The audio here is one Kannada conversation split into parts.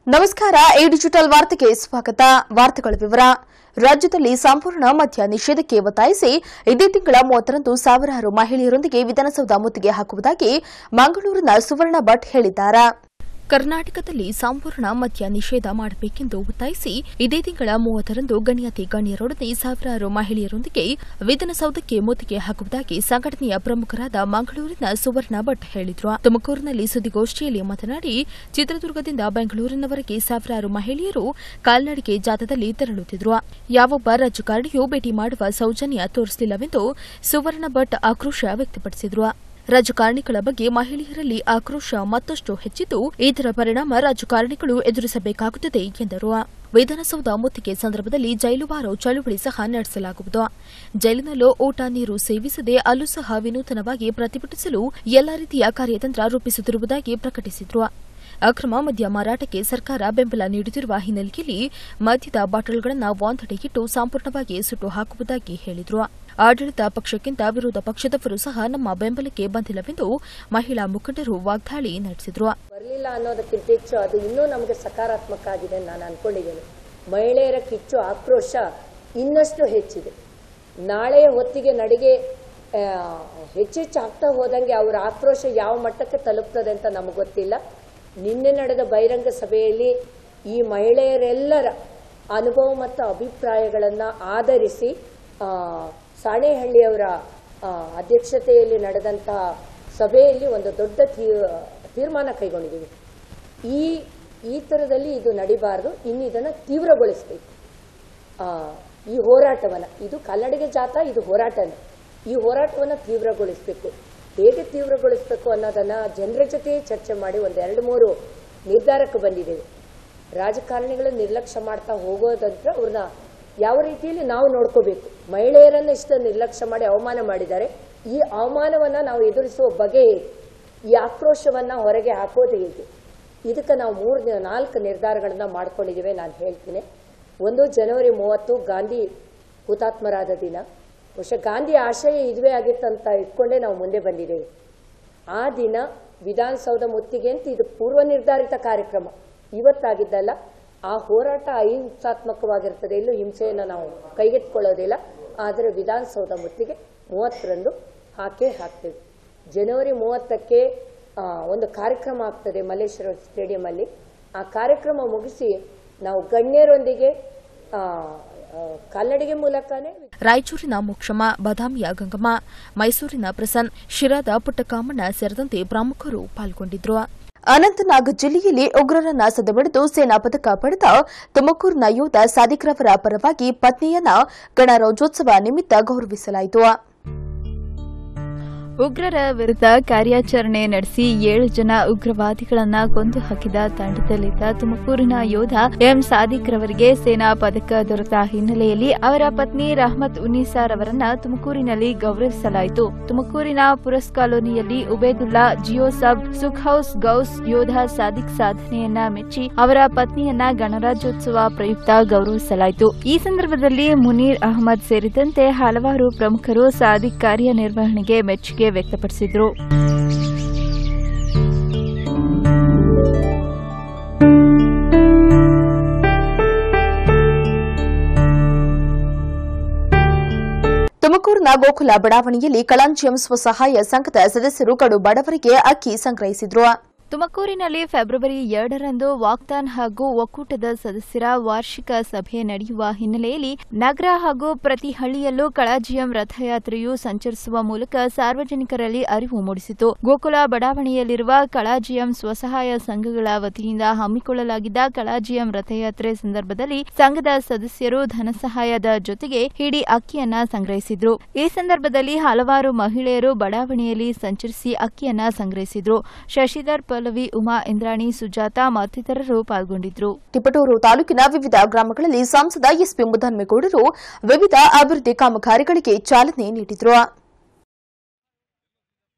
ನಮಸ್ಕಾರ ಎ ಡಿಜಿಟಲ್ ವಾರ್ತೆಗೆ ಸ್ವಾಗತ ವಾರ್ತೆಗಳ ವಿವರ ರಾಜ್ಯದಲ್ಲಿ ಸಂಪೂರ್ಣ ಮದ್ಯ ನಿಷೇಧಕ್ಕೆ ಒತ್ತಾಯಿಸಿ ಇದೇ ತಿಂಗಳ ಮೂವತ್ತರಂದು ಸಾವಿರಾರು ಮಹಿಳೆಯರೊಂದಿಗೆ ವಿಧಾನಸೌಧ ಮುತ್ತಿಗೆ ಹಾಕುವುದಾಗಿ ಮಂಗಳೂರಿನ ಸುವರ್ಣ ಭಟ್ ಹೇಳಿದ್ದಾರೆ ಕರ್ನಾಟಕದಲ್ಲಿ ಸಂಪೂರ್ಣ ಮದ್ಯ ನಿಷೇಧ ಮಾಡಬೇಕೆಂದು ಒತ್ತಾಯಿಸಿ ಇದೇ ತಿಂಗಳ ಮೂವತ್ತರಂದು ಗಣ್ಯಾತಿ ಗಣ್ಯರೊಡನೆ ಸಾವಿರಾರು ಮಹಿಳೆಯರೊಂದಿಗೆ ವಿಧಾನಸೌಧಕ್ಕೆ ಮುತ್ತಿಗೆ ಹಾಕುವುದಾಗಿ ಸಂಘಟನೆಯ ಪ್ರಮುಖರಾದ ಮಂಗಳೂರಿನ ಸುವರ್ಣ ಭಟ್ ಹೇಳಿದ್ರು ತುಮಕೂರಿನಲ್ಲಿ ಸುದ್ದಿಗೋಷ್ಠಿಯಲ್ಲಿ ಮಾತನಾಡಿ ಚಿತ್ರದುರ್ಗದಿಂದ ಬೆಂಗಳೂರಿನವರೆಗೆ ಸಾವಿರಾರು ಮಹಿಳೆಯರು ಕಾಲ್ನಡಿಗೆ ಜಾಥಾದಲ್ಲಿ ತೆರಳುತ್ತಿದ್ರು ಯಾವೊಬ್ಬ ರಾಜಕಾರಣಿಯೂ ಭೇಟಿ ಮಾಡುವ ಸೌಜನ್ಯ ತೋರಿಸಲಿಲ್ಲವೆಂದು ಸುವರ್ಣ ಭಟ್ ಆಕ್ರೋಶ ವ್ಯಕ್ತಪಡಿಸಿದ್ರು ರಾಜಕಾರಣಿಗಳ ಬಗ್ಗೆ ಮಹಿಳೆಯರಲ್ಲಿ ಆಕ್ರೋಶ ಮತ್ತಷ್ಟು ಹೆಚ್ಚಿದ್ದು ಇದರ ಪರಿಣಾಮ ರಾಜಕಾರಣಿಗಳು ಎದುರಿಸಬೇಕಾಗುತ್ತದೆ ಎಂದರು ವಿಧಾನಸೌಧ ಮುತ್ತಿಗೆ ಸಂದರ್ಭದಲ್ಲಿ ಜೈಲುವಾರು ಚಳುವಳಿ ಸಹ ನಡೆಸಲಾಗುವುದು ಜೈಲಿನಲ್ಲೂ ಊಟ ನೀರು ಸೇವಿಸದೆ ಅಲ್ಲೂ ಸಹ ವಿನೂತನವಾಗಿ ಪ್ರತಿಭಟಿಸಲು ಎಲ್ಲಾ ರೀತಿಯ ಕಾರ್ಯತಂತ್ರ ರೂಪಿಸುತ್ತಿರುವುದಾಗಿ ಪ್ರಕಟಿಸಿದ್ರು ಅಕ್ರಮ ಮದ್ಯ ಮಾರಾಟಕ್ಕೆ ಸರ್ಕಾರ ಬೆಂಬಲ ನೀಡುತ್ತಿರುವ ಹಿನ್ನೆಲೆಯಲ್ಲಿ ಮದ್ಯದ ಬಾಟಲ್ಗಳನ್ನು ವಾಂತಡೆಗಿಟ್ಟು ಸಂಪೂರ್ಣವಾಗಿ ಸುಟ್ಟು ಹಾಕುವುದಾಗಿ ಹೇಳಿದ್ರು ಆಡಳಿತ ಪಕ್ಷಕ್ಕಿಂತ ವಿರೋಧ ಪಕ್ಷದವರು ಸಹ ನಮ್ಮ ಬೆಂಬಲಕ್ಕೆ ಬಂದಿಲ್ಲವೆಂದು ಮಹಿಳಾ ಮುಖಂಡರು ವಾಗ್ದಾಳಿ ನಡೆಸಿದ್ರು ಬರಲಿಲ್ಲ ಅನ್ನೋದಕ್ಕಿಂತ ಹೆಚ್ಚು ಅದು ಇನ್ನೂ ನಮಗೆ ಸಕಾರಾತ್ಮಕ ಆಗಿದೆ ಅಂತ ನಾನು ಅನ್ಕೊಂಡಿದ್ದೇನೆ ಮಹಿಳೆಯರ ಕಿಚ್ಚು ಆಕ್ರೋಶ ಇನ್ನಷ್ಟು ಹೆಚ್ಚಿದೆ ನಾಳೆಯ ಹೊತ್ತಿಗೆ ನಡಿಗೆ ಆ, ಹೆಚ್ಚೆಚ್ಚು ಆಗ್ತಾ ಹೋದಂಗೆ ಅವರ ಆಕ್ರೋಶ ಯಾವ ಮಟ್ಟಕ್ಕೆ ತಲುಪ್ತದೆ ಅಂತ ನಮಗೆ ಗೊತ್ತಿಲ್ಲ ನಿನ್ನೆ ನಡೆದ ಬಹಿರಂಗ ಸಭೆಯಲ್ಲಿ ಈ ಮಹಿಳೆಯರೆಲ್ಲರ ಅನುಭವ ಮತ್ತು ಅಭಿಪ್ರಾಯಗಳನ್ನು ಆಧರಿಸಿ ಆ, ಸಾಣೇಹಳ್ಳಿಯವರ ಆ, ಅಧ್ಯಕ್ಷತೆಯಲ್ಲಿ ನಡೆದಂತಹ ಸಭೆಯಲ್ಲಿ ಒಂದು ದೊಡ್ಡ ತೀ- ತೀರ್ಮಾನ ಕೈಗೊಂಡಿದ್ದೀವಿ ಈ ಈ ಥರದಲ್ಲಿ ಇದು ನಡಿಬಾರ್ದು ಇನ್ನು ಇದನ್ನು ತೀವ್ರಗೊಳಿಸಬೇಕು ಆ, ಈ ಹೋರಾಟವನ್ನು ಇದು ಕನ್ನಡಿಗ ಜಾಥಾ ಇದು ಹೋರಾಟನೇ ಈ ಹೋರಾಟವನ್ನು ತೀವ್ರಗೊಳಿಸಬೇಕು ಹೇಗೆ ತೀವ್ರಗೊಳಿಸಬೇಕು ಅನ್ನೋದನ್ನು ಜನರ ಜೊತೆ ಚರ್ಚೆ ಮಾಡಿ ಒಂದು ಎರಡು ಮೂರು ನಿರ್ಧಾರಕ್ಕೆ ಬಂದಿದ್ದೇವೆ ರಾಜಕಾರಣಿಗಳು ನಿರ್ಲಕ್ಷ್ಯ ಮಾಡ್ತಾ ಹೋಗೋದಂದ್ರೆ ಅವ್ರನ್ನ ಯಾವ ರೀತಿಯಲ್ಲಿ ನಾವು ನೋಡ್ಕೋಬೇಕು ಮಹಿಳೆಯರನ್ನ ಇಷ್ಟ ನಿರ್ಲಕ್ಷ್ಯ ಮಾಡಿ ಅವಮಾನ ಮಾಡಿದ್ದಾರೆ ಈ ಅವಮಾನವನ್ನು ನಾವು ಎದುರಿಸುವ ಬಗೆ ಹೇಗೆ ಈ ಆಕ್ರೋಶವನ್ನು ಹೊರಗೆ ಹಾಕೋದು ಹೇಗೆ ಇದಕ್ಕೆ ನಾವು ಮೂರು ದಿ- ನಾಲ್ಕು ನಿರ್ಧಾರಗಳನ್ನ ಮಾಡ್ಕೊಂಡಿದ್ದೇವೆ ನಾನು ಹೇಳ್ತೀನಿ ಒಂದು ಜನವರಿ ಮೂವತ್ತು ಗಾಂಧಿ ಹುತಾತ್ಮರಾದ ದಿನ ಬಹುಶಃ ಗಾಂಧಿ ಆಶಯ ಇದುವೇ ಆಗಿತ್ತಂತ ಇಟ್ಕೊಂಡೇ ನಾವು ಮುಂದೆ ಬಂದಿದ್ದೇವೆ ಆ ದಿನ ವಿಧಾನಸೌಧ ಮುತ್ತಿಗೆ ಅಂತ ಇದು ಪೂರ್ವ ನಿರ್ಧಾರಿತ ಕಾರ್ಯಕ್ರಮ ಇವತ್ತಾಗಿದ್ದಲ್ಲ ಆ ಹೋರಾಟ ಅಹಿಂಸಾತ್ಮಕವಾಗಿರ್ತದೆ ಇಲ್ಲೂ ಹಿಂಸೆಯನ್ನು ನಾವು ಕೈಗೆತ್ತಿಕೊಳ್ಳೋದಿಲ್ಲ ಆದರೆ ವಿಧಾನಸೌಧ ಮುತ್ತಿಗೆ ಮೂವತ್ತರಂದು ಹಾಕೇ ಹಾಕ್ತೇವೆ ಜನವರಿ ಮೂವತ್ತಕ್ಕೆ ಆ, ಒಂದು ಕಾರ್ಯಕ್ರಮ ಆಗ್ತದೆ ಮಲ್ಲೇಶ್ವರ ಸ್ಟೇಡಿಯಂ ಅಲ್ಲಿ ಆ ಕಾರ್ಯಕ್ರಮ ಮುಗಿಸಿ ನಾವು ಗಣ್ಯರೊಂದಿಗೆ ಆ, ಆ, ಕಾಲ್ನಡಿಗೆ ಮೂಲಕನೇ ರಾಯಚೂರಿನ ಮೋಕ್ಷಮ್ಮ ಬಾದಾಮಿಯ ಗಂಗಮ್ಮ ಮೈಸೂರಿನ ಪ್ರಸನ್ ಶಿರಾದ ಪುಟ್ಟಕಾಮಣ್ಣ ಸೇರಿದಂತೆ ಪ್ರಮುಖರು ಪಾಲ್ಗೊಂಡಿದ್ರು ಅನಂತನಾಗ್ ಜಿಲ್ಲೆಯಲ್ಲಿ ಉಗ್ರರನ್ನ ಸದೆಬಡಿದು ಸೇನಾ ಪದಕ ಪಡೆದ ತುಮಕೂರಿನ ಯೋಧ ಸಾದಿಕ್ರವರ ಪರವಾಗಿ ಪತ್ನಿಯನ್ನ ಗಣರಾಜ್ಯೋತ್ಸವ ನಿಮಿತ್ತ ಗೌರವಿಸಲಾಯಿತು ಉಗ್ರರ ವಿರುದ್ಧ ಕಾರ್ಯಾಚರಣೆ ನಡೆಸಿ ಏಳು ಜನ ಉಗ್ರವಾದಿಗಳನ್ನ ಕೊಂದು ಹಾಕಿದ ತಂಡದಲ್ಲಿದ್ದ ತುಮಕೂರಿನ ಯೋಧ ಎಂ ಸಾದಿಕ್ ರವರಿಗೆ ಸೇನಾ ಪದಕ ದೊರೆತ ಹಿನ್ನೆಲೆಯಲ್ಲಿ ಅವರ ಪತ್ನಿ ರಹಮತ್ ಉನ್ನೀಸಾರ್ ಅವರನ್ನ ತುಮಕೂರಿನಲ್ಲಿ ಗೌರವಿಸಲಾಯಿತು ತುಮಕೂರಿನ ಪುರಸ್ ಕಾಲೋನಿಯಲ್ಲಿ ಉಬೇದುಲ್ಲಾ ಜಿಯೋ ಸಬ್ ಸುಖ್ ಹೌಸ್ ಗೌಸ್ ಯೋಧ ಸಾದಿಕ್ ಸಾಧನೆಯನ್ನ ಮೆಚ್ಚಿ ಅವರ ಪತ್ನಿಯನ್ನ ಗಣರಾಜ್ಯೋತ್ಸವ ಪ್ರಯುಕ್ತ ಗೌರವಿಸಲಾಯಿತು ಈ ಸಂದರ್ಭದಲ್ಲಿ ಮುನೀರ್ ಅಹಮದ್ ಸೇರಿದಂತೆ ಹಲವಾರು ಪ್ರಮುಖರು ಸಾದಿಕ್ ಕಾರ್ಯನಿರ್ವಹಣೆಗೆ ಮೆಚ್ಚುಗೆ ವ್ಯಕ್ತಪಡಿಸಿದ್ರು ತುಮಕೂರಿನ ಗೋಕುಲ ಬಡಾವಣೆಯಲ್ಲಿ ಕಳಂಚಿಯಂ ಸ್ವಸಹಾಯ ಸಂಘದ ಸದಸ್ಯರು ಕಡು ಬಡವರಿಗೆ ಅಕ್ಕಿ ಸಂಗ್ರಹಿಸಿದ್ರು ತುಮಕೂರಿನಲ್ಲಿ ಫೆಬ್ರವರಿ ಎರಡರಂದು ವಾಕ್ತಾನ್ ಹಾಗೂ ಒಕ್ಕೂಟದ ಸದಸ್ಯರ ವಾರ್ಷಿಕ ಸಭೆ ನಡೆಯುವ ಹಿನ್ನೆಲೆಯಲ್ಲಿ ನಗರ ಹಾಗೂ ಪ್ರತಿ ಹಳ್ಳಿಯಲ್ಲೂ ಕಳಾಜಿಯಂ ರಥಯಾತ್ರೆಯು ಸಂಚರಿಸುವ ಮೂಲಕ ಸಾರ್ವಜನಿಕರಲ್ಲಿ ಅರಿವು ಮೂಡಿಸಿತು ಗೋಕುಲ ಬಡಾವಣೆಯಲ್ಲಿರುವ ಕಳಾಜಿಯಂ ಸ್ವಸಹಾಯ ಸಂಘಗಳ ವತಿಯಿಂದ ಹಮ್ಮಿಕೊಳ್ಳಲಾಗಿದ್ದ ಕಳಾಜಿಯಂ ರಥಯಾತ್ರೆ ಸಂದರ್ಭದಲ್ಲಿ ಸಂಘದ ಸದಸ್ಯರು ಧನಸಹಾಯದ ಜೊತೆಗೆ ಹಿಡಿ ಅಕ್ಕಿಯನ್ನ ಸಂಗ್ರಹಿಸಿದ್ರು ಈ ಸಂದರ್ಭದಲ್ಲಿ ಹಲವಾರು ಮಹಿಳೆಯರು ಬಡಾವಣೆಯಲ್ಲಿ ಸಂಚರಿಸಿ ಅಕ್ಕಿಯನ್ನ ಸಂಗ್ರಹಿಸಿದ್ರು ಶಶಿಧರ್ ಪಲ್ಲವಿ ಉಮಾ ಇಂದ್ರಾಣಿ ಸುಜಾತ ಮತ್ತಿತರರು ಪಾಲ್ಗೊಂಡಿದ್ರು ತಿಪಟೂರು ತಾಲೂಕಿನ ವಿವಿಧ ಗ್ರಾಮಗಳಲ್ಲಿ ಸಂಸದ ಎಸ್ಪಿ ಮುದ್ದನ್ಮೇಗೌಡರು ವಿವಿಧ ಅಭಿವೃದ್ಧಿ ಕಾಮಗಾರಿಗಳಿಗೆ ಚಾಲನೆ ನೀಡಿದರು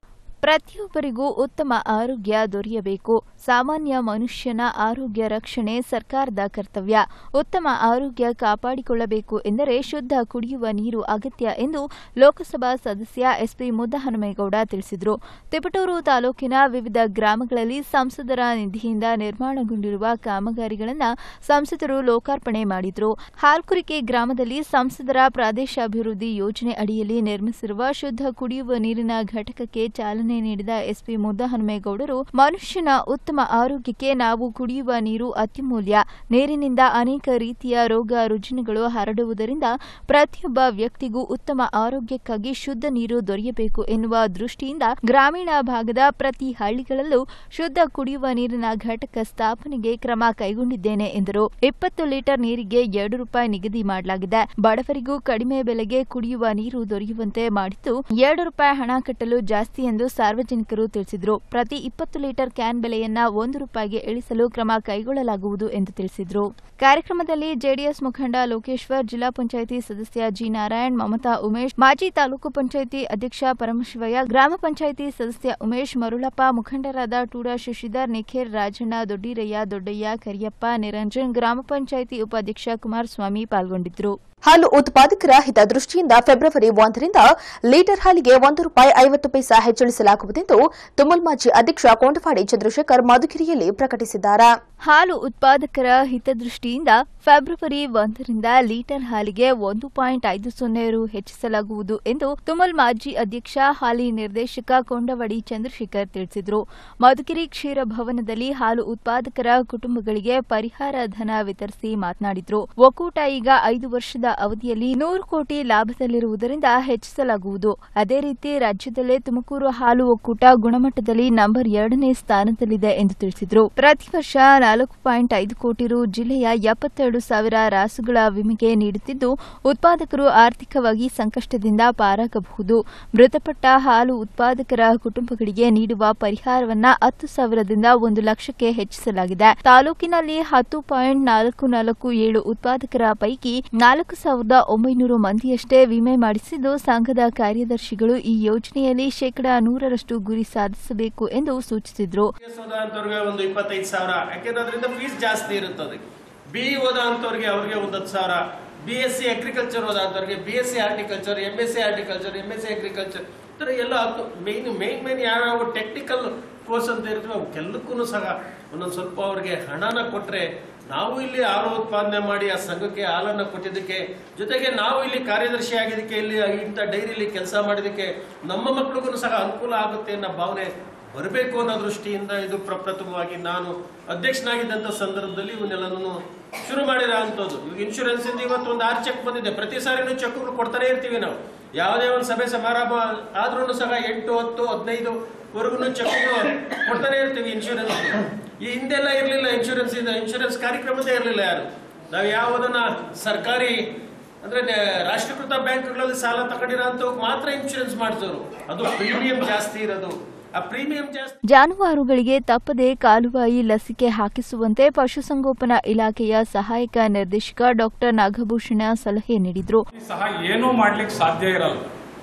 ಪ್ರತಿಯೊಬ್ಬರಿಗೂ ಉತ್ತಮ ಆರೋಗ್ಯ ದೊರೆಯಬೇಕು ಸಾಮಾನ್ಯ ಮನುಷ್ಯನ ಆರೋಗ್ಯ ರಕ್ಷಣೆ ಸರ್ಕಾರದ ಕರ್ತವ್ಯ ಉತ್ತಮ ಆರೋಗ್ಯ ಕಾಪಾಡಿಕೊಳ್ಳಬೇಕು ಎಂದರೆ ಶುದ್ಧ ಕುಡಿಯುವ ನೀರು ಅಗತ್ಯ ಎಂದು ಲೋಕಸಭಾ ಸದಸ್ಯ ಎಸ್ಪಿ ಮುದ್ದಹನುಮೇಗೌಡ ತಿಳಿಸಿದರು ತಿಪಟೂರು ತಾಲೂಕಿನ ವಿವಿಧ ಗ್ರಾಮಗಳಲ್ಲಿ ಸಂಸದರ ನಿಧಿಯಿಂದ ನಿರ್ಮಾಣಗೊಂಡಿರುವ ಕಾಮಗಾರಿಗಳನ್ನು ಸಂಸದರು ಲೋಕಾರ್ಪಣೆ ಮಾಡಿದರು ಹಾಲ್ಕುರಿಕೆ ಗ್ರಾಮದಲ್ಲಿ ಸಂಸದರ ಪ್ರಾದೇಶಾಭಿವೃದ್ಧಿ ಯೋಜನೆ ಅಡಿಯಲ್ಲಿ ನಿರ್ಮಿಸಿರುವ ಶುದ್ಧ ಕುಡಿಯುವ ನೀರಿನ ಘಟಕಕ್ಕೆ ಚಾಲನೆ ನೀಡಿದ ಎಸ್ಪಿ ಮುದ್ದಹನುಮೇಗೌಡರು ಮನುಷ್ಯನ ಉತ್ತಮ ಆರೋಗ್ಯಕ್ಕೆ ನಾವು ಕುಡಿಯುವ ನೀರು ಅತ್ಯಮೂಲ್ಯ ನೀರಿನಿಂದ ಅನೇಕ ರೀತಿಯ ರೋಗ ರುಜಿನಗಳು ಹರಡುವುದರಿಂದ ಪ್ರತಿಯೊಬ್ಬ ವ್ಯಕ್ತಿಗೂ ಉತ್ತಮ ಆರೋಗ್ಯಕ್ಕಾಗಿ ಶುದ್ಧ ನೀರು ದೊರೆಯಬೇಕು ಎನ್ನುವ ದೃಷ್ಟಿಯಿಂದ ಗ್ರಾಮೀಣ ಭಾಗದ ಪ್ರತಿ ಹಳ್ಳಿಗಳಲ್ಲೂ ಶುದ್ಧ ಕುಡಿಯುವ ನೀರಿನ ಘಟಕ ಸ್ಥಾಪನೆಗೆ ಕ್ರಮ ಕೈಗೊಂಡಿದ್ದೇನೆ ಎಂದರು ಇಪ್ಪತ್ತು ಲೀಟರ್ ನೀರಿಗೆ ಎರಡು ರೂಪಾಯಿ ನಿಗದಿ ಮಾಡಲಾಗಿದೆ ಬಡವರಿಗೂ ಕಡಿಮೆ ಬೆಲೆಗೆ ಕುಡಿಯುವ ನೀರು ದೊರೆಯುವಂತೆ ಮಾಡಿದ್ದು ಎರಡು ರೂಪಾಯಿ ಹಣ ಕಟ್ಟಲು ಜಾಸ್ತಿ ಎಂದು ಸಾರ್ವಜನಿಕರು ತಿಳಿಸಿದರು ಪ್ರತಿ ಇಪ್ಪತ್ತು ಲೀಟರ್ ಕ್ಯಾನ್ ಬೆಲೆಯನ್ನ ಒಂದು ರೂಪಾಯಿಗೆ ಇಳಿಸಲು ಕ್ರಮ ಕೈಗೊಳ್ಳಲಾಗುವುದು ಎಂದು ತಿಳಿಸಿದರು ಕಾರ್ಯಕ್ರಮದಲ್ಲಿ ಜೆಡಿಎಸ್ ಮುಖಂಡ ಲೋಕೇಶ್ವರ್ ಜಿಲ್ಲಾ ಪಂಚಾಯಿತಿ ಸದಸ್ಯ ಜಿ ನಾರಾಯಣ್ ಮಮತಾ ಉಮೇಶ್ ಮಾಜಿ ತಾಲೂಕು ಪಂಚಾಯಿತಿ ಅಧ್ಯಕ್ಷ ಪರಮಶಿವಯ್ಯ ಗ್ರಾಮ ಪಂಚಾಯಿತಿ ಸದಸ್ಯ ಉಮೇಶ್ ಮರುಳಪ್ಪ ಮುಖಂಡರಾದ ಟೂಡಾ ಶಶಿಧರ್ ನಿಖೇರ್ ರಾಜಣ್ಣ ದೊಡ್ಡಿರಯ್ಯ ದೊಡ್ಡಯ್ಯ ಕರಿಯಪ್ಪ ನಿರಂಜನ್ ಗ್ರಾಮ ಪಂಚಾಯಿತಿ ಉಪಾಧ್ಯಕ್ಷ ಕುಮಾರಸ್ವಾಮಿ ಪಾಲ್ಗೊಂಡಿದ್ದರು ಹಾಲು ಉತ್ಪಾದಕರ ಹಿತದೃಷ್ಟಿಯಿಂದ ಫೆಬ್ರವರಿ ಒಂದರಿಂದ ಲೀಟರ್ ಹಾಲಿಗೆ ಒಂದು ರೂಪಾಯಿ ಐವತ್ತು ಪೈಸಾ ಹೆಚ್ಚಳಿಸಲಾಗುವುದೆಂದು ತುಮಲ್ ಮಾಜಿ ಅಧ್ಯಕ್ಷ ಕೊಂಡವಾಡಿ ಚಂದ್ರಶೇಖರ್ ಮಧುಗಿರಿಯಲ್ಲಿ ಪ್ರಕಟಿಸಿದ್ದಾರೆ ಹಾಲು ಉತ್ಪಾದಕರ ಹಿತದೃಷ್ಟಿಯಿಂದ ಫೆಬ್ರವರಿ ಒಂದರಿಂದ ಲೀಟರ್ ಹಾಲಿಗೆ ಒಂದು ಪಾಯಿಂಟ್ ಐದು ಸೊನ್ನೆ ರು ಹೆಚ್ಚಿಸಲಾಗುವುದು ಎಂದು ತುಮಲ್ ಮಾಜಿ ಅಧ್ಯಕ್ಷ ಹಾಲಿ ನಿರ್ದೇಶಕ ಕೊಂಡವಡಿ ಚಂದ್ರಶೇಖರ್ ತಿಳಿಸಿದರು ಮಧುಗಿರಿ ಕ್ಷೀರ ಭವನದಲ್ಲಿ ಹಾಲು ಉತ್ಪಾದಕರ ಕುಟುಂಬಗಳಿಗೆ ಪರಿಹಾರ ಧನ ವಿತರಿಸಿ ಮಾತನಾಡಿದರು ಒಕ್ಕೂಟ ಈಗ ಐದು ವರ್ಷದ ಅವಧಿಯಲ್ಲಿ ನೂರು ಕೋಟಿ ಲಾಭದಲ್ಲಿರುವುದರಿಂದ ಹೆಚ್ಚಿಸಲಾಗುವುದು ಅದೇ ರೀತಿ ರಾಜ್ಯದಲ್ಲೇ ತುಮಕೂರು ಹಾಲು ಒಕ್ಕೂಟ ಗುಣಮಟ್ಟದಲ್ಲಿ ನಂಬರ್ ಎರಡನೇ ಸ್ಥಾನದಲ್ಲಿದೆ ಎಂದು ತಿಳಿಸಿದರು ಪ್ರತಿ ವರ್ಷ ನಾಲ್ಕು ಪಾಯಿಂಟ್ ಐದು ಕೋಟಿ ರು ಜಿಲ್ಲೆಯ ಎಪ್ಪತ್ತೆರಡು ಸಾವಿರ ರಾಸುಗಳ ವಿಮೆಗೆ ನೀಡುತ್ತಿದ್ದು ಉತ್ಪಾದಕರು ಆರ್ಥಿಕವಾಗಿ ಸಂಕಷ್ಟದಿಂದ ಪಾರಾಗಬಹುದು ಮೃತಪಟ್ಟ ಹಾಲು ಉತ್ಪಾದಕರ ಕುಟುಂಬಗಳಿಗೆ ನೀಡುವ ಪರಿಹಾರವನ್ನ ಹತ್ತು ಸಾವಿರದಿಂದ ಒಂದು ಲಕ್ಷಕ್ಕೆ ಹೆಚ್ಚಿಸಲಾಗಿದೆ ತಾಲೂಕಿನಲ್ಲಿ ಹತ್ತು ಪಾಯಿಂಟ್ ನಾಲ್ಕು ನಾಲ್ಕು ಏಳು ಉತ್ಪಾದಕರ ಪೈಕಿ ನಾಲ್ಕು ಸಾವಿರದ ಒಂಬೈನೂರು ಮಂದಿಯಷ್ಟೇ ವಿಮೆ ಮಾಡಿಸಿದ್ದು ಸಂಘದ ಕಾರ್ಯದರ್ಶಿಗಳು ಈ ಯೋಜನೆಯಲ್ಲಿ ಶೇಕಡಾ ನೂರರಷ್ಟು ಗುರಿ ಸಾಧಿಸಬೇಕು ಎಂದು ಸೂಚಿಸಿದರು ಹೋದ ಅಂತವ್ರಿಗೆ ಒಂದು ಇಪ್ಪತ್ತೈದು ಸಾವಿರ ಯಾಕೆಂದ್ರೆ ಅದರಿಂದ ಫೀಸ್ ಜಾಸ್ತಿ ಇರುತ್ತದೆ ಬಿ ಓದ ಅಂತವ್ರಿಗೆ ಅವ್ರಿಗೆ ಒಂದು ಹತ್ತು ಸಾವಿರ ಬಿ ಎಸ್ ಸಿ ಅಗ್ರಿಕಲ್ಚರ್ ಓದ ಅಂತವ್ರಿಗೆ B S C horticulture M S C horticulture M S C agriculture ಈ ಥರ ಎಲ್ಲ ಹತ್ತು ಮೇನ್ ಮೇನ್ ಮೇನ್ ಯಾವ ಟೆಕ್ನಿಕಲ್ ಕೋರ್ಸ್ ಅಂತ ಇರ್ತವೆ ಅವಕ್ಕೆಲ್ಲಕ್ಕೂ ಸಹ ಒಂದೊಂದು ಸ್ವಲ್ಪ ಅವ್ರಿಗೆ ಹಣನ ಕೊಟ್ರೆ ನಾವು ಇಲ್ಲಿ ಹಾಲು ಉತ್ಪಾದನೆ ಮಾಡಿ ಆ ಸಂಘಕ್ಕೆ ಹಾಲನ್ನು ಕೊಟ್ಟಿದ್ದಕ್ಕೆ ಜೊತೆಗೆ ನಾವು ಇಲ್ಲಿ ಕಾರ್ಯದರ್ಶಿ ಆಗಿದ್ದಕ್ಕೆ ಇಲ್ಲಿ ಇಂಥ ಡೈರಿಲಿ ಕೆಲಸ ಮಾಡಿದ್ದಕ್ಕೆ ನಮ್ಮ ಮಕ್ಕಳಿಗೂ ಸಹ ಅನುಕೂಲ ಆಗುತ್ತೆ ಅನ್ನೋ ಭಾವನೆ ಬರಬೇಕು ಅನ್ನೋ ದೃಷ್ಟಿಯಿಂದ ಇದು ಪ್ರಪ್ರಥಮವಾಗಿ ನಾನು ಅಧ್ಯಕ್ಷನಾಗಿದ್ದಂಥ ಸಂದರ್ಭದಲ್ಲಿ ಇವನ್ನೆಲ್ಲನೂ ಶುರು ಮಾಡಿರೋ ಅಂಥದ್ದು ಈಗ ಇನ್ಶೂರೆನ್ಸ್ ಇಂದ ಇವತ್ತು ಒಂದು ಆರು ಚೆಕ್ ಬಂದಿದೆ ಪ್ರತಿ ಸಾರಿನೂ ಚೆಕ್ಗಳು ಕೊಡ್ತಾನೆ ಇರ್ತೀವಿ ನಾವು ಯಾವುದೇ ಒಂದು ಸಭೆ ಸಮಾರಂಭ ಆದ್ರೂ ಸಹ ಎಂಟು ಹತ್ತು ಹದಿನೈದು ವರೆಗೂ ಚೆಕ್ಗಳು ಕೊಡ್ತಾನೆ ಇರ್ತೀವಿ ಇನ್ಶೂರೆನ್ಸ್ ಈ ಹಿಂದೆಲ್ಲ ಇರಲಿಲ್ಲ ಇನ್ಶೂರೆನ್ಸ್ ಇಂದ ಇನ್ಶೂರೆನ್ಸ್ ಕಾರ್ಯಕ್ರಮದೇ ಇರಲಿಲ್ಲ ಯಾರು ನಾವು ಯಾವುದನ್ನ ಸರ್ಕಾರಿ ಅಂದ್ರೆ ನೆ- ರಾಷ್ಟ್ರೀಕೃತ ಬ್ಯಾಂಕ್ಗಳಲ್ಲಿ ಸಾಲ ತಗೊಂಡಿರೋ ಅಂಥವ್ಕೆ ಮಾತ್ರ ಇನ್ಶೂರೆನ್ಸ್ ಮಾಡಿಸೋರು ಅದು ಪ್ರೀಮಿಯಂ ಜಾಸ್ತಿ ಇರೋದು ಆ ಪ್ರೀಮಿಯಂ ಜಾಸ್ತಿ ಜಾನುವಾರುಗಳಿಗೆ ತಪ್ಪದೆ ಕಾಲುಬಾಯಿ ಲಸಿಕೆ ಹಾಕಿಸುವಂತೆ ಪಶುಸಂಗೋಪನಾ ಇಲಾಖೆಯ ಸಹಾಯಕ ನಿರ್ದೇಶಕ ಡಾಕ್ಟರ್ ನಾಗಭೂಷಣ ಸಲಹೆ ನೀಡಿದರು ಸಹ ಏನೂ ಮಾಡ್ಲಿಕ್ಕೆ ಸಾಧ್ಯ ಇರಲ್ಲ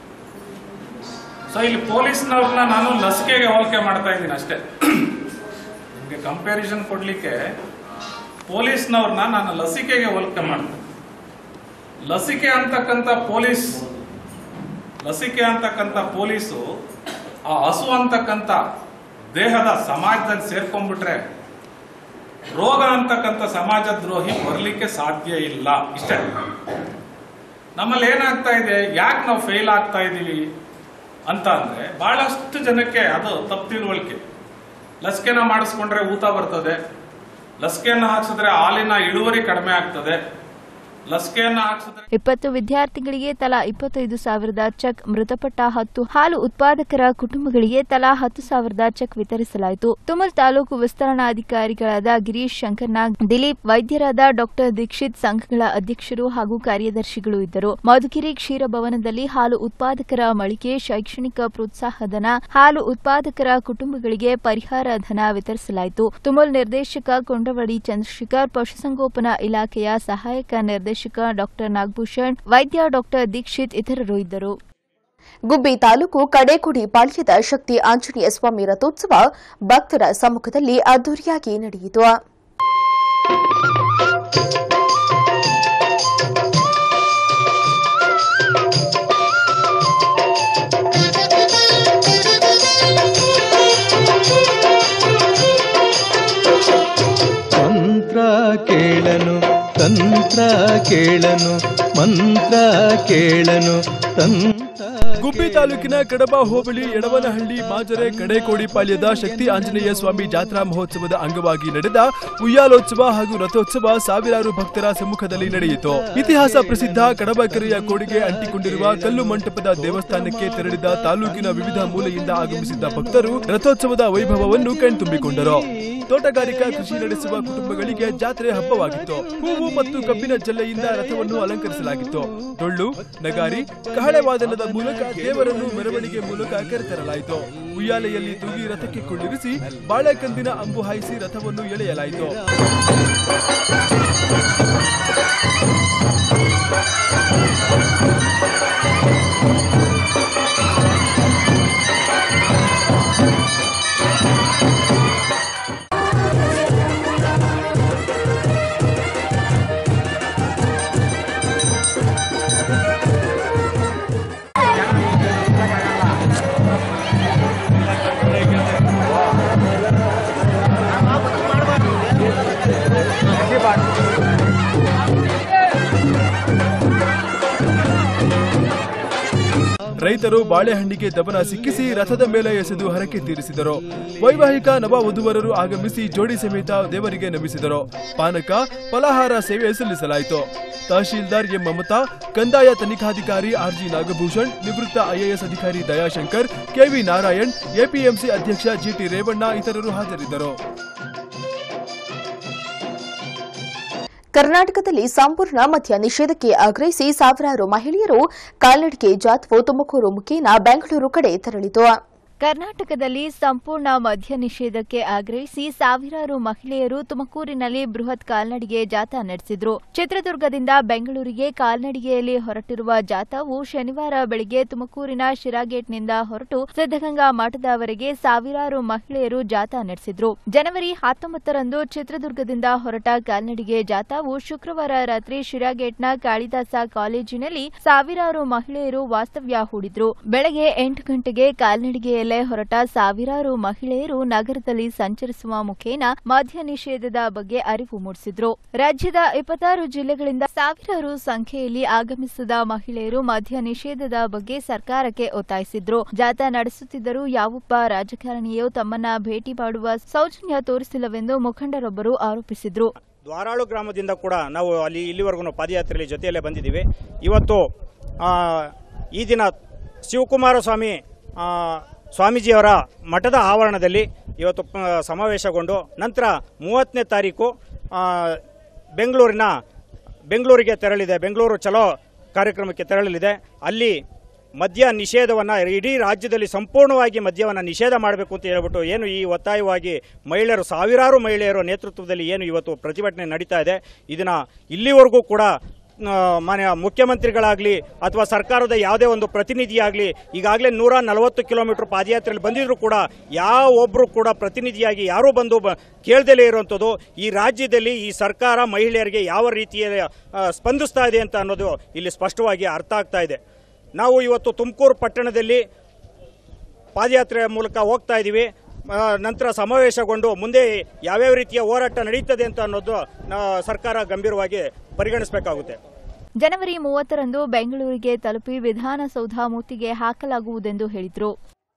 ಸೊ ಇಲ್ಲಿ ಪೊಲೀಸ್ನವ್ರನ್ನ ನಾನು ಲಸಿಕೆಗೆ ಹೋಲಿಕೆ ಮಾಡ್ತಾ ಇದ್ದೀನಿ ಅಷ್ಟೇ ನಿಮಗೆ ಕಂಪ್ಯಾರಿಸನ್ ಕೊಡ್ಲಿಕ್ಕೆ ಪೊಲೀಸ್ನವ್ರನ್ನ ನಾನು ಲಸಿಕೆಗೆ ಹೋಲಿಕೆ ಮಾಡ್ತೀನಿ ಲಸಿಕೆ ಅಂತಕ್ಕಂಥ ಪೊಲೀಸ್ ಲಸಿಕೆ ಅಂತಕ್ಕಂಥ ಪೊಲೀಸು ಆ ಹಸು ಅಂತಕ್ಕಂಥ ದೇಹದ ಸಮಾಜದಲ್ಲಿ ಸೇರ್ಕೊಂಡ್ಬಿಟ್ರೆ ರೋಗ ಅಂತಕ್ಕಂಥ ಸಮಾಜ ದ್ರೋಹಿ ಬರಲಿಕ್ಕೆ ಸಾಧ್ಯ ಇಲ್ಲ ಇಷ್ಟೇ ನಮ್ಮಲ್ಲಿ ಏನಾಗ್ತಾ ಇದೆ ಯಾಕೆ ನಾವು ಫೇಲ್ ಆಗ್ತಾ ಇದ್ದೀವಿ ಅಂತ ಅಂದ್ರೆ ಬಹಳಷ್ಟು ಜನಕ್ಕೆ ಅದು ತಪ್ಪು ತಿಳುವಳಿಕೆ ಲಸಿಕೆನ ಮಾಡಿಸ್ಕೊಂಡ್ರೆ ಊತ ಬರ್ತದೆ ಲಸಿಕೆಯನ್ನ ಹಾಕ್ಸಿದ್ರೆ ಹಾಲಿನ ಇಳುವರಿ ಕಡಿಮೆ ಆಗ್ತದೆ ಲಸಿಕೆಯನ್ನ ಹಾಕ್ಸಿದ್ರೆ ಇಪ್ಪತ್ತು ವಿದ್ಯಾರ್ಥಿಗಳಿಗೆ ತಲಾ ಇಪ್ಪತ್ತೈದು ಸಾವಿರದ ಚೆಕ್ ಮೃತಪಟ್ಟ ಹತ್ತು ಹಾಲು ಉತ್ಪಾದಕರ ಕುಟುಂಬಗಳಿಗೆ ತಲಾ ಹತ್ತು ಸಾವಿರದ ಚೆಕ್ ವಿತರಿಸಲಾಯಿತು ತುಮಲ್ ತಾಲೂಕು ವಿಸ್ತರಣಾಧಿಕಾರಿಗಳಾದ ಗಿರೀಶ್ ಶಂಕರ್ನಾಗ್ ದಿಲೀಪ್ ವೈದ್ಯರಾದ ಡಾಕ್ಟರ್ ದೀಕ್ಷಿತ್ ಸಂಘಗಳ ಅಧ್ಯಕ್ಷರು ಹಾಗೂ ಕಾರ್ಯದರ್ಶಿಗಳು ಇದ್ದರು ಮಧುಗಿರಿ ಕ್ಷೀರ ಭವನದಲ್ಲಿ ಹಾಲು ಉತ್ಪಾದಕರ ಮಳಿಗೆ ಶೈಕ್ಷಣಿಕ ಪ್ರೋತ್ಸಾಹಧನ ಹಾಲು ಉತ್ಪಾದಕರ ಕುಟುಂಬಗಳಿಗೆ ಪರಿಹಾರ ಧನ ವಿತರಿಸಲಾಯಿತು ತುಮಲ್ ನಿರ್ದೇಶಕ ಕೊಂಡವಡಿ ಚಂದ್ರಶೇಖರ್ ಪಶುಸಂಗೋಪನಾ ಇಲಾಖೆಯ ಸಹಾಯಕ ನಿರ್ದೇಶಕ ಡಾಕ್ಟರ್ ನಾಗಭೂಷಣ್ ವೈದ್ಯ ಡಾಕ್ಟರ್ ದೀಕ್ಷಿತ್ ಇತರರು ಇದ್ದರು ಗುಬ್ಬಿ ತಾಲೂಕು ಕಡೇಕುಡಿ ಪಾಳ್ಯದ ಶಕ್ತಿ ಆಂಜನೇಯ ಸ್ವಾಮಿ ರಥೋತ್ಸವ ಭಕ್ತರ ಸಮ್ಮುಖದಲ್ಲಿ ಅದ್ದೂರಿಯಾಗಿ ನಡೆಯಿತು ಮಂತ್ರ ಕೇಳನು ತಂತ್ರ ಕೇಳನು ಮಂತ್ರ ಕೇಳನು ತಂತ್ರ ಗುಬ್ಬಿ ತಾಲೂಕಿನ ಕಡಬ ಹೋಬಳಿ ಎಡವನಹಳ್ಳಿ ಮಾಜರೆ ಕಡೇಕೋಡಿಪಾಳ್ಯದ ಶಕ್ತಿ ಆಂಜನೇಯ ಸ್ವಾಮಿ ಜಾತ್ರಾ ಮಹೋತ್ಸವದ ಅಂಗವಾಗಿ ನಡೆದ ಉಯ್ಯಾಲೋತ್ಸವ ಹಾಗೂ ರಥೋತ್ಸವ ಸಾವಿರಾರು ಭಕ್ತರ ಸಮ್ಮುಖದಲ್ಲಿ ನಡೆಯಿತು ಇತಿಹಾಸ ಪ್ರಸಿದ್ಧ ಕಡಬ ಕೆರೆಯ ಕೋಡಿಗೆ ಅಂಟಿಕೊಂಡಿರುವ ಕಲ್ಲು ಮಂಟಪದ ದೇವಸ್ಥಾನಕ್ಕೆ ತೆರಳಿದ ತಾಲೂಕಿನ ವಿವಿಧ ಮೂಲೆಯಿಂದ ಆಗಮಿಸಿದ್ದ ಭಕ್ತರು ರಥೋತ್ಸವದ ವೈಭವವನ್ನು ಕಣ್ತುಂಬಿಕೊಂಡರು ತೋಟಗಾರಿಕಾ ಕೃಷಿ ನಡೆಸುವ ಕುಟುಂಬಗಳಿಗೆ ಜಾತ್ರೆ ಹಬ್ಬವಾಗಿತ್ತು ಹೂವು ಮತ್ತು ಕಬ್ಬಿನ ಜಲ್ಲೆಯಿಂದ ರಥವನ್ನು ಅಲಂಕರಿಸಲಾಗಿತ್ತು ಡೊಳ್ಳು ನಗಾರಿ ಕಹಳೆ ವಾದನದ ಮೂಲಕ ದೇವರನ್ನು ಮೆರವಣಿಗೆ ಮೂಲಕ ಕರೆತರಲಾಯಿತು ಉಯ್ಯಾಲೆಯಲ್ಲಿ ತೂಗಿ ರಥಕ್ಕೆ ಕೊಳ್ಳಿರಿಸಿ ಬಾಳೆಕಂದಿನ ಅಂಬು ಹಾಯಿಸಿ ರಥವನ್ನು ಎಳೆಯಲಾಯಿತು ರೈತರು ಬಾಳೆಹಣ್ಣಿಗೆ ದಬನ ಸಿಕ್ಕಿಸಿ ರಥದ ಮೇಲೆ ಎಸೆದು ಹರಕೆ ತೀರಿಸಿದರು ವೈವಾಹಿಕ ನವ ವಧುವರರು ಆಗಮಿಸಿ ಜೋಡಿ ಸಮೇತ ದೇವರಿಗೆ ನಮಿಸಿದರು ಪಾನಕ ಫಲಹಾರ ಸೇವೆ ಸಲ್ಲಿಸಲಾಯಿತು ತಹಶೀಲ್ದಾರ್ ಎಂ ಮಮತಾ ಕಂದಾಯ ತನಿಖಾಧಿಕಾರಿ ಆರ್ಜಿ ನಾಗಭೂಷಣ್ ನಿವೃತ್ತ ಐಎಎಸ್ ಅಧಿಕಾರಿ ದಯಾಶಂಕರ್ ಕೆವಿ ನಾರಾಯಣ್ ಎಪಿಎಂಸಿ ಅಧ್ಯಕ್ಷ ಜಿಟಿ ರೇವಣ್ಣ ಇತರರು ಹಾಜರಿದ್ದರು ಕರ್ನಾಟಕದಲ್ಲಿ ಸಂಪೂರ್ಣ ಮದ್ಯ ನಿಷೇಧಕ್ಕೆ ಆಗ್ರಹಿಸಿ ಸಾವಿರಾರು ಮಹಿಳೆಯರು ಕಾಲ್ನಡಿಗೆ ಜಾಥವು ತುಮಕೂರು ಮುಖೇನ ಬೆಂಗಳೂರು ಕಡೆ ತೆರಳಿತು ಕರ್ನಾಟಕದಲ್ಲಿ ಸಂಪೂರ್ಣ ಮದ್ಯ ನಿಷೇಧಕ್ಕೆ ಆಗ್ರಹಿಸಿ ಸಾವಿರಾರು ಮಹಿಳೆಯರು ತುಮಕೂರಿನಲ್ಲಿ ಬೃಹತ್ ಕಾಲ್ನಡಿಗೆ ಜಾಥಾ ನಡೆಸಿದ್ರು ಚಿತ್ರದುರ್ಗದಿಂದ ಬೆಂಗಳೂರಿಗೆ ಕಾಲ್ನಡಿಗೆಯಲ್ಲಿ ಹೊರಟಿರುವ ಜಾಥಾವು ಶನಿವಾರ ಬೆಳಗ್ಗೆ ತುಮಕೂರಿನ ಶಿರಾಗೇಟ್ನಿಂದ ಹೊರಟು ಸಿದ್ದಗಂಗಾ ಮಠದವರೆಗೆ ಸಾವಿರಾರು ಮಹಿಳೆಯರು ಜಾಥಾ ನಡೆಸಿದ್ರು ಜನವರಿ ಹತ್ತೊಂಬತ್ತರಂದು ಚಿತ್ರದುರ್ಗದಿಂದ ಹೊರಟ ಕಾಲ್ನಡಿಗೆ ಜಾಥಾವು ಶುಕ್ರವಾರ ರಾತ್ರಿ ಶಿರಾಗೇಟ್ನ ಕಾಳಿದಾಸ ಕಾಲೇಜಿನಲ್ಲಿ ಸಾವಿರಾರು ಮಹಿಳೆಯರು ವಾಸ್ತವ್ಯ ಹೂಡಿದ್ರು ಬೆಳಗ್ಗೆ ಎಂಟು ಗಂಟೆಗೆ ಕಾಲ್ನಡಿಗೆಯಲ್ಲೇ ಹೊರಟ ಸಾವಿರಾರು ಮಹಿಳೆಯರು ನಗರದಲ್ಲಿ ಸಂಚರಿಸುವ ಮುಖೇನ ಮದ್ಯ ನಿಷೇಧದ ಬಗ್ಗೆ ಅರಿವು ಮೂಡಿಸಿದ್ರು ರಾಜ್ಯದ ಇಪ್ಪತ್ತಾರು ಜಿಲ್ಲೆಗಳಿಂದ ಸಾವಿರಾರು ಸಂಖ್ಯೆಯಲ್ಲಿ ಆಗಮಿಸಿದ ಮಹಿಳೆಯರು ಮದ್ಯ ನಿಷೇಧದ ಬಗ್ಗೆ ಸರ್ಕಾರಕ್ಕೆ ಒತ್ತಾಯಿಸಿದ್ರು ಜಾಥಾ ನಡೆಸುತ್ತಿದ್ದರೂ ಯಾವೊಬ್ಬ ರಾಜಕಾರಣಿಯೂ ತಮ್ಮನ್ನ ಭೇಟಿ ಮಾಡುವ ಸೌಜನ್ಯ ತೋರಿಸಿಲ್ಲವೆಂದು ಮುಖಂಡರೊಬ್ಬರು ಆರೋಪಿಸಿದ್ರು ದ್ವಾರಾಳು ಗ್ರಾಮದಿಂದ ಕೂಡ ನಾವು ಅಲ್ಲಿ ಇಲ್ಲಿವರೆಗೂ ಪಾದಯಾತ್ರೆಯಲ್ಲಿ ಜೊತೆಯಲ್ಲೇ ಬಂದಿದ್ದೀವಿ ಇವತ್ತು ಆ, ಈ ದಿನ ಶಿವಕುಮಾರ ಸ್ವಾಮಿ ಆ, ಸ್ವಾಮೀಜಿಯವರ ಮಠದ ಆವರಣದಲ್ಲಿ ಇವತ್ತು ಪ- ಸಮಾವೇಶಗೊಂಡು ನಂತರ ಮೂವತ್ತನೇ ತಾರೀಕು ಆ, ಬೆಂಗಳೂರಿನ ಬೆಂಗಳೂರಿಗೆ ತೆರಳಿದೆ ಬೆಂಗಳೂರು ಚಲೋ ಕಾರ್ಯಕ್ರಮಕ್ಕೆ ತೆರಳಲಿದೆ ಅಲ್ಲಿ ಮದ್ಯ ನಿಷೇಧವನ್ನು ಇಡೀ ರಾಜ್ಯದಲ್ಲಿ ಸಂಪೂರ್ಣವಾಗಿ ಮದ್ಯವನ್ನು ನಿಷೇಧ ಮಾಡಬೇಕು ಅಂತ ಹೇಳ್ಬಿಟ್ಟು ಏನು ಈ ಒತ್ತಾಯವಾಗಿ ಮಹಿಳೆಯರು ಸಾವಿರಾರು ಮಹಿಳೆಯರು ನೇತೃತ್ವದಲ್ಲಿ ಏನು ಇವತ್ತು ಪ್ರತಿಭಟನೆ ನಡೀತಾ ಇದೆ ಇದನ್ನ ಇಲ್ಲಿವರೆಗೂ ಕೂಡ ಆ, ಮಾನ್ಯ ಮುಖ್ಯಮಂತ್ರಿಗಳಾಗಲಿ ಅಥವಾ ಸರ್ಕಾರದ ಯಾವುದೇ ಒಂದು ಪ್ರತಿನಿಧಿಯಾಗಲಿ ಈಗಾಗಲೇ ನೂರ ನಲವತ್ತು ಕಿಲೋಮೀಟರ್ ಪಾದಯಾತ್ರೆಯಲ್ಲಿ ಬಂದಿದ್ರು ಕೂಡ ಯಾವೊಬ್ಬರು ಕೂಡ ಪ್ರತಿನಿಧಿಯಾಗಿ ಯಾರೂ ಬಂದು ಬ ಕೇಳ್ದಲೇ ಇರುವಂಥದ್ದು ಈ ರಾಜ್ಯದಲ್ಲಿ ಈ ಸರ್ಕಾರ ಮಹಿಳೆಯರಿಗೆ ಯಾವ ರೀತಿಯ ಆ, ಸ್ಪಂದಿಸ್ತಾ ಇದೆ ಅಂತ ಅನ್ನೋದು ಇಲ್ಲಿ ಸ್ಪಷ್ಟವಾಗಿ ಅರ್ಥ ಆಗ್ತಾ ಇದೆ ನಾವು ಇವತ್ತು ತುಮಕೂರು ಪಟ್ಟಣದಲ್ಲಿ ಪಾದಯಾತ್ರೆಯ ಮೂಲಕ ಹೋಗ್ತಾ ಇದ್ದೀವಿ ಆ, ನಂತರ ಸಮಾವೇಶಗೊಂಡು ಮುಂದೆ ಯಾವ್ಯಾವ ರೀತಿಯ ಹೋರಾಟ ನಡೀತದೆ ಅಂತ ಅನ್ನೋದು ಆ, ಸರ್ಕಾರ ಗಂಭೀರವಾಗಿ ಪರಿಗಣಿಸಬೇಕಾಗುತ್ತೆ ಜನವರಿ ಮೂವತ್ತರಂದು ಬೆಂಗಳೂರಿಗೆ ತಲುಪಿ ವಿಧಾನಸೌಧ ಮುತ್ತಿಗೆ ಹಾಕಲಾಗುವುದೆಂದು ಹೇಳಿದ್ರು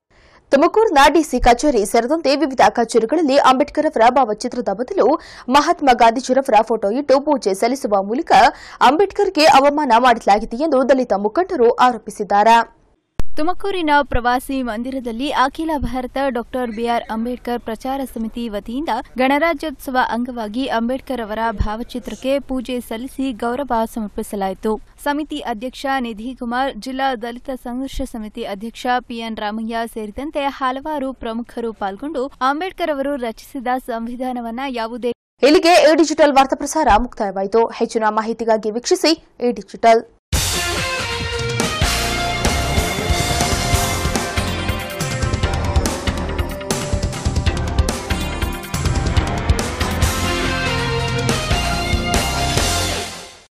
ತುಮಕೂರಿನ ಡಿಸಿ ಕಚೇರಿ ಸೇರಿದಂತೆ ವಿವಿಧ ಕಚೇರಿಗಳಲ್ಲಿ ಅಂಬೇಡ್ಕರ್ ಅವರ ಭಾವಚಿತ್ರದ ಬದಲು ಮಹಾತ್ಮ ಗಾಂಧೀಜಿರವರ ಫೋಟೋ ಇಟ್ಟು ಪೂಜೆ ಸಲ್ಲಿಸುವ ಮೂಲಕ ಅಂಬೇಡ್ಕರ್ಗೆ ಅವಮಾನ ಮಾಡಲಾಗಿದೆ ಎಂದು ದಲಿತ ಮುಖಂಡರು ಆರೋಪಿಸಿದ್ದಾರೆ ತುಮಕೂರಿನ ಪ್ರವಾಸಿ ಮಂದಿರದಲ್ಲಿ ಅಖಿಲ ಭಾರತ ಡಾಕ್ಟರ್ ಬಿಆರ್ ಅಂಬೇಡ್ಕರ್ ಪ್ರಚಾರ ಸಮಿತಿ ವತಿಯಿಂದ ಗಣರಾಜ್ಯೋತ್ಸವ ಅಂಗವಾಗಿ ಅಂಬೇಡ್ಕರ್ ಅವರ ಭಾವಚಿತ್ರಕ್ಕೆ ಪೂಜೆ ಸಲ್ಲಿಸಿ ಗೌರವ ಸಮರ್ಪಿಸಲಾಯಿತು ಸಮಿತಿ ಅಧ್ಯಕ್ಷ ನಿಧಿ ಕುಮಾರ್ ಜಿಲ್ಲಾ ದಲಿತ ಸಂಘರ್ಷ ಸಮಿತಿ ಅಧ್ಯಕ್ಷ ಪಿಎನ್ ರಾಮಯ್ಯ ಸೇರಿದಂತೆ ಹಲವಾರು ಪ್ರಮುಖರು ಪಾಲ್ಗೊಂಡು ಅಂಬೇಡ್ಕರ್ ಅವರು ರಚಿಸಿದ ಸಂವಿಧಾನವನ್ನ ಯಾವುದೇ ಇಲ್ಲಿಗೆ ಎ ಡಿಜಿಟಲ್ ವಾರ್ತಾ ಪ್ರಸಾರ ಮುಕ್ತಾಯವಾಯಿತು ಹೆಚ್ಚಿನ ಮಾಹಿತಿಗಾಗಿ ವೀಕ್ಷಿಸಿ ಎ ಡಿಜಿಟಲ್